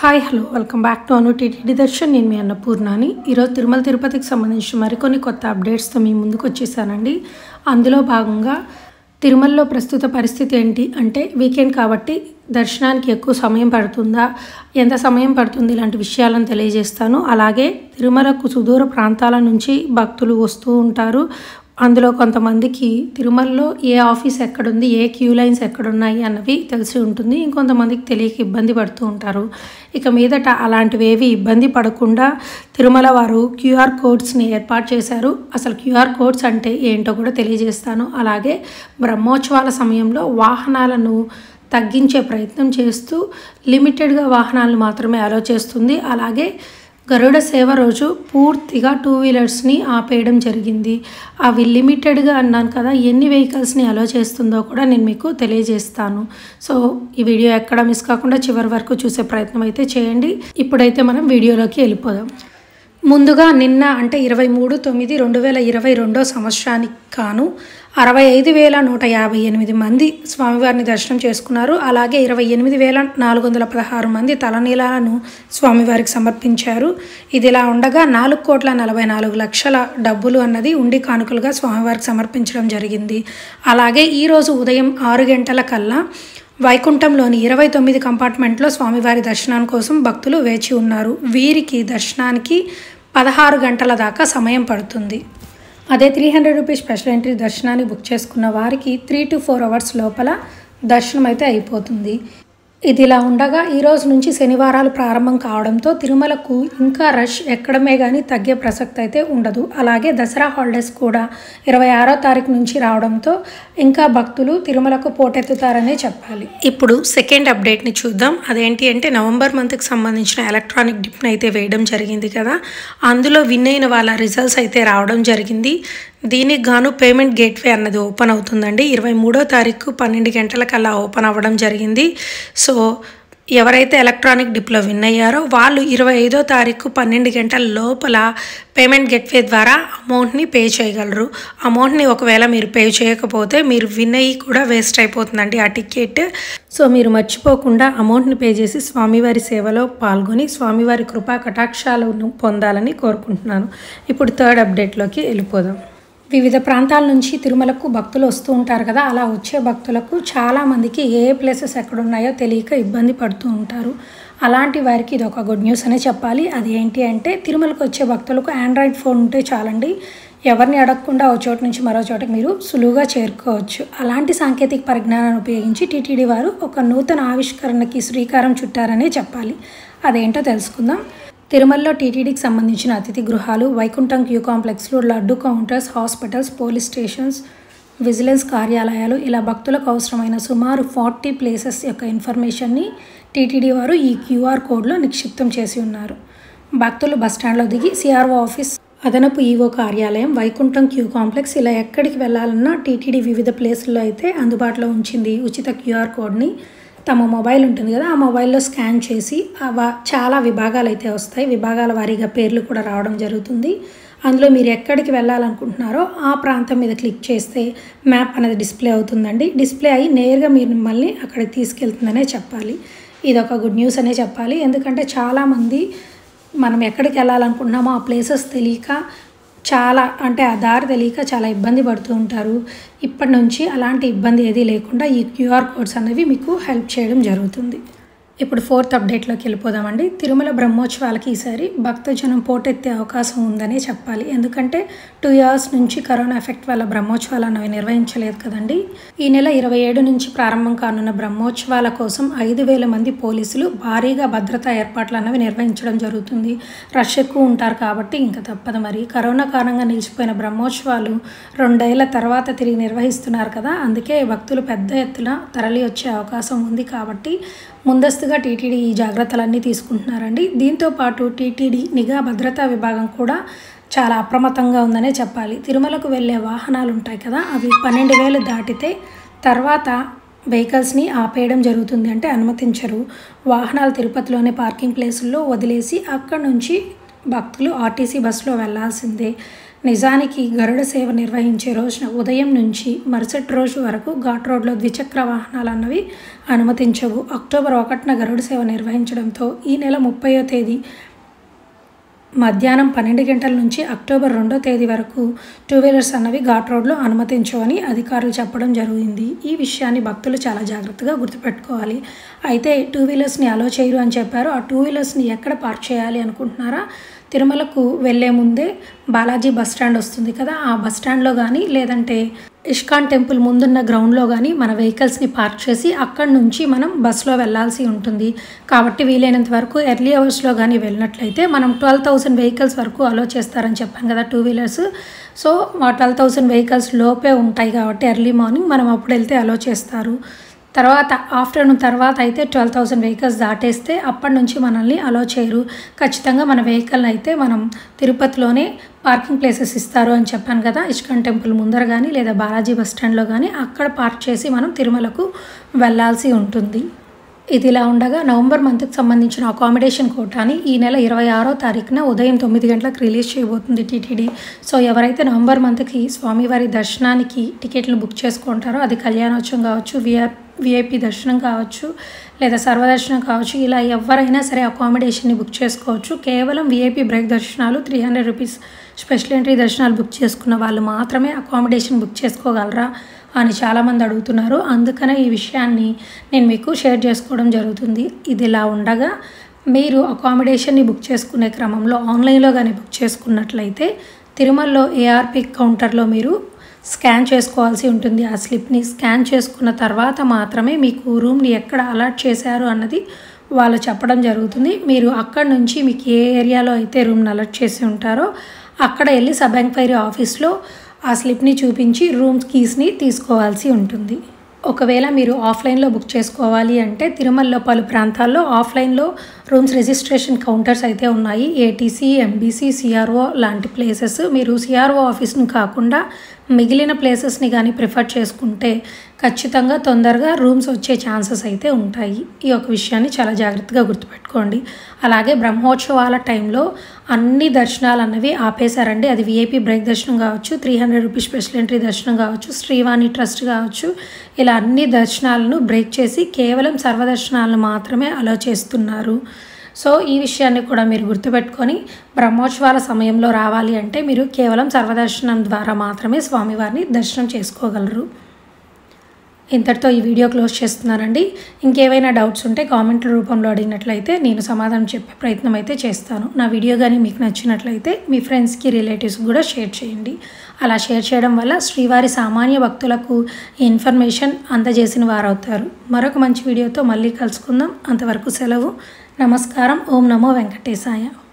hi hello welcome back to Anu TTD darshan నేను మీ అన్నపూర్ణాని ఈరోజు తిరుమల తిరుపతికి సంబంధించిన మరికొన్ని కొత్త అప్డేట్స్తో మీ ముందుకు వచ్చేసానండి అందులో భాగంగా తిరుమలలో ప్రస్తుత పరిస్థితి ఏంటి అంటే వీకెండ్ కాబట్టి దర్శనానికి ఎక్కువ సమయం పడుతుందా ఎంత సమయం పడుతుంది ఇలాంటి విషయాలను తెలియజేస్తాను అలాగే తిరుమలకు సుదూర ప్రాంతాల నుంచి భక్తులు వస్తూ ఉంటారు అందులో కొంతమందికి తిరుమలలో ఏ ఆఫీస్ ఎక్కడుంది ఏ క్యూ లైన్స్ ఎక్కడున్నాయి అన్నవి తెలిసి ఉంటుంది ఇంకొంతమందికి తెలియక ఇబ్బంది పడుతూ ఉంటారు ఇక మీదట అలాంటివి ఏవి ఇబ్బంది పడకుండా తిరుమల వారు క్యూఆర్ కోడ్స్ని ఏర్పాటు చేశారు అసలు క్యూఆర్ కోడ్స్ అంటే ఏంటో కూడా తెలియజేస్తాను అలాగే బ్రహ్మోత్సవాల సమయంలో వాహనాలను తగ్గించే ప్రయత్నం చేస్తూ లిమిటెడ్గా వాహనాలను మాత్రమే అలో చేస్తుంది అలాగే గరుడ సేవ రోజు పూర్తిగా టూ వీలర్స్ని ఆపేయడం జరిగింది అవి లిమిటెడ్గా అన్నాను కదా ఎన్ని వెహికల్స్ని అలో చేస్తుందో కూడా నేను మీకు తెలియజేస్తాను సో ఈ వీడియో ఎక్కడ మిస్ కాకుండా చివరి వరకు చూసే ప్రయత్నం అయితే చేయండి ఇప్పుడైతే మనం వీడియోలోకి వెళ్ళిపోదాం ముందుగా నిన్న అంటే ఇరవై మూడు తొమ్మిది రెండు వేల ఇరవై రెండో సంవత్సరానికి కాను అరవై ఐదు వేల నూట యాభై ఎనిమిది మంది స్వామివారిని దర్శనం చేసుకున్నారు అలాగే ఇరవై ఎనిమిది వేల నాలుగు వందల పదహారు మంది తలనీలాలను స్వామివారికి సమర్పించారు ఇది ఇలా ఉండగా నాలుగు కోట్ల నలభై నాలుగు లక్షల డబ్బులు అన్నది ఉండి కానుకలుగా స్వామివారికి సమర్పించడం జరిగింది అలాగే ఈరోజు ఉదయం ఆరు గంటల కల్లా వైకుంఠంలోని ఇరవై తొమ్మిది కంపార్ట్మెంట్లో స్వామివారి దర్శనం కోసం భక్తులు వేచి ఉన్నారు వీరికి దర్శనానికి పదహారు గంటల దాకా సమయం పడుతుంది అదే three hundred rupees special entry దర్శనాన్ని బుక్ చేసుకున్న వారికి త్రీ టు ఫోర్ అవర్స్ లోపల దర్శనం అయితే అయిపోతుంది ఇది ఇలా ఉండగా ఈ రోజు నుంచి శనివారాలు ప్రారంభం కావడంతో తిరుమలకు ఇంకా రష్ ఎక్కడమే కానీ తగ్గే ప్రసక్తి అయితే ఉండదు అలాగే దసరా హాలిడేస్ కూడా ఇరవై ఆరో తారీఖు నుంచి రావడంతో ఇంకా భక్తులు తిరుమలకు పోటెత్తుతారనే చెప్పాలి ఇప్పుడు సెకండ్ అప్డేట్ని చూద్దాం అదేంటి అంటే నవంబర్ మంత్కి సంబంధించిన ఎలక్ట్రానిక్ డిప్ని అయితే వేయడం జరిగింది కదా అందులో విన్ అయిన వాళ్ళ రిజల్ట్స్ అయితే రావడం జరిగింది దీనికి గాను పేమెంట్ గేట్వే అన్నది ఓపెన్ అవుతుందండి ఇరవై మూడో తారీఖు పన్నెండు గంటలకల్లా ఓపెన్ అవ్వడం జరిగింది సో ఎవరైతే ఎలక్ట్రానిక్ డిప్లో విన్ అయ్యారో వాళ్ళు ఇరవై ఐదో తారీఖు పన్నెండు గంటల లోపల పేమెంట్ గేట్వే ద్వారా అమౌంట్ని పే చేయగలరు అమౌంట్ని ఒకవేళ మీరు పే చేయకపోతే మీరు విన్ అయ్యి కూడా వేస్ట్ అయిపోతుందండి ఆ టికెట్ సో మీరు మర్చిపోకుండా అమౌంట్ని పే చేసి స్వామివారి సేవలో పాల్గొని స్వామివారి కృపా కటాక్షాలను పొందాలని కోరుకుంటున్నాను ఇప్పుడు థర్డ్ అప్డేట్లోకి వెళ్ళిపోదాం వివిధ ప్రాంతాల నుంచి తిరుమలకు భక్తులు వస్తూ ఉంటారు కదా అలా వచ్చే భక్తులకు చాలామందికి ఏ ప్లేసెస్ ఎక్కడున్నాయో తెలియక ఇబ్బంది పడుతూ ఉంటారు అలాంటి వారికి ఇది ఒక గుడ్ న్యూస్ అనే చెప్పాలి అది ఏంటి అంటే తిరుమలకు వచ్చే భక్తులకు ఆండ్రాయిడ్ ఫోన్ ఉంటే చాలండి ఎవరిని అడగకుండా ఒక చోటు నుంచి మరో చోటకి మీరు సులువుగా చేరుకోవచ్చు అలాంటి సాంకేతిక పరిజ్ఞానాన్ని ఉపయోగించి టీటీడీ వారు ఒక నూతన ఆవిష్కరణకి శ్రీకారం చుట్టారనే చెప్పాలి అదేంటో తెలుసుకుందాం తిరుమలలో టీటీడీకి సంబంధించిన అతిథి గృహాలు వైకుంఠం క్యూ కాంప్లెక్స్లు laddu counters hospitals police stations vigilance కార్యాలయాలు ఇలా భక్తులకు అవసరమైన సుమారు ఫార్టీ ప్లేసెస్ యొక్క ఇన్ఫర్మేషన్ని టీటీడీ వారు ఈ క్యూఆర్ కోడ్లో నిక్షిప్తం చేసి ఉన్నారు భక్తులు బస్టాండ్లో దిగి సిఆర్ఓ ఆఫీస్ అదనపు ఈవో కార్యాలయం వైకుంఠం క్యూ కాంప్లెక్స్ ఇలా ఎక్కడికి వెళ్ళాలన్నా టీటీడీ వివిధ ప్లేసుల్లో అయితే అందుబాటులో ఉంచింది ఉచిత క్యూఆర్ కోడ్ని తమ మొబైల్ ఉంటుంది కదా ఆ మొబైల్లో స్కాన్ చేసి చాలా విభాగాలు అయితే వస్తాయి విభాగాల వారీగా పేర్లు కూడా రావడం జరుగుతుంది అందులో మీరు ఎక్కడికి వెళ్ళాలనుకుంటున్నారో ఆ ప్రాంతం మీద క్లిక్ చేస్తే మ్యాప్ అనేది డిస్ప్లే అవుతుందండి డిస్ప్లే అయ్యి నేరుగా మీరు మిమ్మల్ని అక్కడికి తీసుకెళ్తుందనే చెప్పాలి ఇది ఒక గుడ్ న్యూస్ అనే చెప్పాలి ఎందుకంటే చాలామంది మనం ఎక్కడికి వెళ్ళాలనుకుంటున్నామో ఆ ప్లేసెస్ తెలియక చాలా అంటే ఆ దారి తెలియక చాలా ఇబ్బంది పడుతూ ఉంటారు ఇప్పటి నుంచి అలాంటి ఇబ్బంది ఏదీ లేకుండా ఈ క్యూఆర్ కోడ్స్ అనేవి మీకు హెల్ప్ చేయడం జరుగుతుంది ఇప్పుడు ఫోర్త్ అప్డేట్లోకి వెళ్ళిపోదామండి తిరుమల బ్రహ్మోత్సవాలకి ఈసారి భక్తజనం పోటెత్తే అవకాశం ఉందనే చెప్పాలి ఎందుకంటే టూ ఇయర్స్ నుంచి కరోనా ఎఫెక్ట్ వల్ల బ్రహ్మోత్సవాలు అనేవి నిర్వహించలేదు కదండి ఈ నెల ఇరవై ఏడు నుంచి ప్రారంభం కానున్న బ్రహ్మోత్సవాల కోసం ఐదు వేల మంది పోలీసులు భారీగా భద్రతా ఏర్పాట్లు అన్నవి నిర్వహించడం జరుగుతుంది రష్ ఎక్కువ ఉంటారు కాబట్టి ఇంకా తప్పదు మరి కరోనా కారణంగా నిలిచిపోయిన బ్రహ్మోత్సవాలు రెండేళ్ల తర్వాత తిరిగి నిర్వహిస్తున్నారు కదా అందుకే భక్తులు పెద్ద ఎత్తున తరలి వచ్చే అవకాశం ఉంది కాబట్టి ముందస్తుగా టీటీడీ ఈ జాగ్రత్తలన్నీ తీసుకుంటున్నారండి దీంతో పాటు టీటీడీ నిఘా భద్రతా విభాగం కూడా చాలా అప్రమత్తంగా ఉందనే చెప్పాలి తిరుమలకు వెళ్ళే వాహనాలు ఉంటాయి కదా అవి పన్నెండు వేలు దాటితే తర్వాత వెహికల్స్ని ఆపేయడం జరుగుతుంది అంటే అనుమతించరు వాహనాలు తిరుపతిలోనే పార్కింగ్ ప్లేసుల్లో వదిలేసి అక్కడ నుంచి భక్తులు ఆర్టీసీ బస్సులో వెళ్లాల్సిందే నిజానికి గరుడ సేవ నిర్వహించే రోజున ఉదయం నుంచి మరుసటి రోజు వరకు ఘాట్ రోడ్లో ద్విచక్ర వాహనాలు అన్నవి అనుమతించవు అక్టోబర్ ఒకటిన గరుడ సేవ నిర్వహించడంతో ఈ నెల ముప్పయో తేదీ మధ్యాహ్నం పన్నెండు గంటల నుంచి అక్టోబర్ రెండో తేదీ వరకు టూ వీలర్స్ అన్నవి ఘాట్ రోడ్లో అనుమతించవని అధికారులు చెప్పడం జరిగింది ఈ విషయాన్ని భక్తులు చాలా జాగ్రత్తగా గుర్తుపెట్టుకోవాలి అయితే టూ వీలర్స్ని అలో చేయరు అని చెప్పారు ఆ టూ వీలర్స్ని ఎక్కడ పార్క్ చేయాలి అనుకుంటున్నారా తిరుమలకు వెళ్ళే ముందే బాలాజీ బస్ స్టాండ్ వస్తుంది కదా ఆ బస్ స్టాండ్లో కానీ లేదంటే ఇష్కాన్ టెంపుల్ ముందున్న గ్రౌండ్లో కానీ మన వెహికల్స్ని పార్క్ చేసి అక్కడి నుంచి మనం బస్సులో వెళ్ళాల్సి ఉంటుంది కాబట్టి వీలైనంత వరకు ఎర్లీ అవర్స్లో కానీ వెళ్ళినట్లయితే మనం ట్వెల్వ్ థౌసండ్ వెహికల్స్ వరకు అలో చేస్తారని చెప్పాను కదా టూ వీలర్స్ సో ఆ ట్వెల్వ్ థౌసండ్ వెహికల్స్ లోపే ఉంటాయి కాబట్టి ఎర్లీ మార్నింగ్ మనం అప్పుడు వెళ్తే అలో చేస్తారు తర్వాత ఆఫ్టర్నూన్ తర్వాత అయితే ట్వెల్వ్ థౌసండ్ వెహికల్స్ దాటేస్తే అప్పటి నుంచి మనల్ని అలో చేయరు ఖచ్చితంగా మన వెహికల్ని అయితే మనం తిరుపతిలోనే పార్కింగ్ ప్లేసెస్ ఇస్తారు అని చెప్పాను కదా ఇస్కాన్ టెంపుల్ ముందర కానీ లేదా బాలాజీ బస్ స్టాండ్లో కానీ అక్కడ పార్క్ చేసి మనం తిరుమలకు వెళ్ళాల్సి ఉంటుంది ఇది ఇలా ఉండగా నవంబర్ మంత్కి సంబంధించిన అకామిడేషన్ కోటాని ఈ నెల ఇరవై ఆరో తారీఖున ఉదయం తొమ్మిది గంటలకు రిలీజ్ చేయబోతుంది టీటీడీ సో ఎవరైతే నవంబర్ మంత్కి స్వామివారి దర్శనానికి టికెట్లు బుక్ చేసుకుంటారో అది కళ్యాణోత్సవం కావచ్చు విఆర్ విఐపి దర్శనం కావచ్చు లేదా సర్వదర్శనం కావచ్చు ఇలా ఎవరైనా సరే అకామిడేషన్ని బుక్ చేసుకోవచ్చు కేవలం విఐపి బ్రేక్ దర్శనాలు three hundred rupees special entry దర్శనాలు బుక్ చేసుకున్న వాళ్ళు మాత్రమే అకామిడేషన్ బుక్ చేసుకోగలరా అని చాలామంది అడుగుతున్నారు అందుకనే ఈ విషయాన్ని నేను మీకు షేర్ చేసుకోవడం జరుగుతుంది ఇది ఇలా ఉండగా మీరు అకామిడేషన్ని బుక్ చేసుకునే క్రమంలో ఆన్లైన్లో కానీ బుక్ చేసుకున్నట్లయితే తిరుమలలో ఏఆర్పి కౌంటర్లో మీరు స్కాన్ చేసుకోవాల్సి ఉంటుంది ఆ స్లిప్ని స్కాన్ చేసుకున్న తర్వాత మాత్రమే మీకు రూమ్ని ఎక్కడ అలాట్ చేశారు అన్నది వాళ్ళు చెప్పడం జరుగుతుంది మీరు అక్కడ నుంచి మీకు ఏ ఏరియాలో అయితే రూమ్ని అలర్ట్ చేసి ఉంటారో అక్కడ వెళ్ళి సబ్ ఎంక్వైరీ ఆఫీస్లో ఆ స్లిప్ని చూపించి రూమ్ కీస్ని తీసుకోవాల్సి ఉంటుంది ఒకవేళ మీరు ఆఫ్లైన్లో బుక్ చేసుకోవాలి అంటే తిరుమలలో పలు ప్రాంతాల్లో ఆఫ్లైన్లో రూమ్స్ రిజిస్ట్రేషన్ కౌంటర్స్ అయితే ఉన్నాయి ఏటీసీ ఎంబీసీ సిఆర్ఓ లాంటి ప్లేసెస్ మీరు సిఆర్ఓ ఆఫీస్ని కాకుండా మిగిలిన ప్లేసెస్ని కానీ ప్రిఫర్ చేసుకుంటే ఖచ్చితంగా తొందరగా రూమ్స్ వచ్చే ఛాన్సెస్ అయితే ఉంటాయి ఈ ఒక విషయాన్ని చాలా జాగ్రత్తగా గుర్తుపెట్టుకోండి అలాగే బ్రహ్మోత్సవాల టైంలో అన్ని దర్శనాలు అన్నవి ఆపేశారండి అది విఐపి బ్రేక్ దర్శనం కావచ్చు three hundred rupees special entry దర్శనం కావచ్చు శ్రీవాణి ట్రస్ట్ కావచ్చు ఇలా అన్ని దర్శనాలను బ్రేక్ చేసి కేవలం సర్వదర్శనాలను మాత్రమే అలో చేస్తున్నారు సో ఈ విషయాన్ని కూడా మీరు గుర్తుపెట్టుకొని బ్రహ్మోత్సవాల సమయంలో రావాలి అంటే మీరు కేవలం సర్వదర్శనం ద్వారా మాత్రమే స్వామివారిని దర్శనం చేసుకోగలరు ఇంతటితో ఈ వీడియో క్లోజ్ చేస్తున్నానండి ఇంకేవైనా డౌట్స్ ఉంటే కామెంట్ల రూపంలో అడిగినట్లయితే నేను సమాధానం చెప్పే ప్రయత్నం అయితే చేస్తాను నా వీడియో కానీ మీకు నచ్చినట్లయితే మీ ఫ్రెండ్స్కి రిలేటివ్స్కి కూడా షేర్ చేయండి అలా షేర్ చేయడం వల్ల శ్రీవారి సామాన్య భక్తులకు ఈ ఇన్ఫర్మేషన్ అందజేసిన వారవుతారు మరొక మంచి వీడియోతో మళ్ళీ కలుసుకుందాం అంతవరకు సెలవు నమస్కారం ఓం నమో వెంకటేశాయ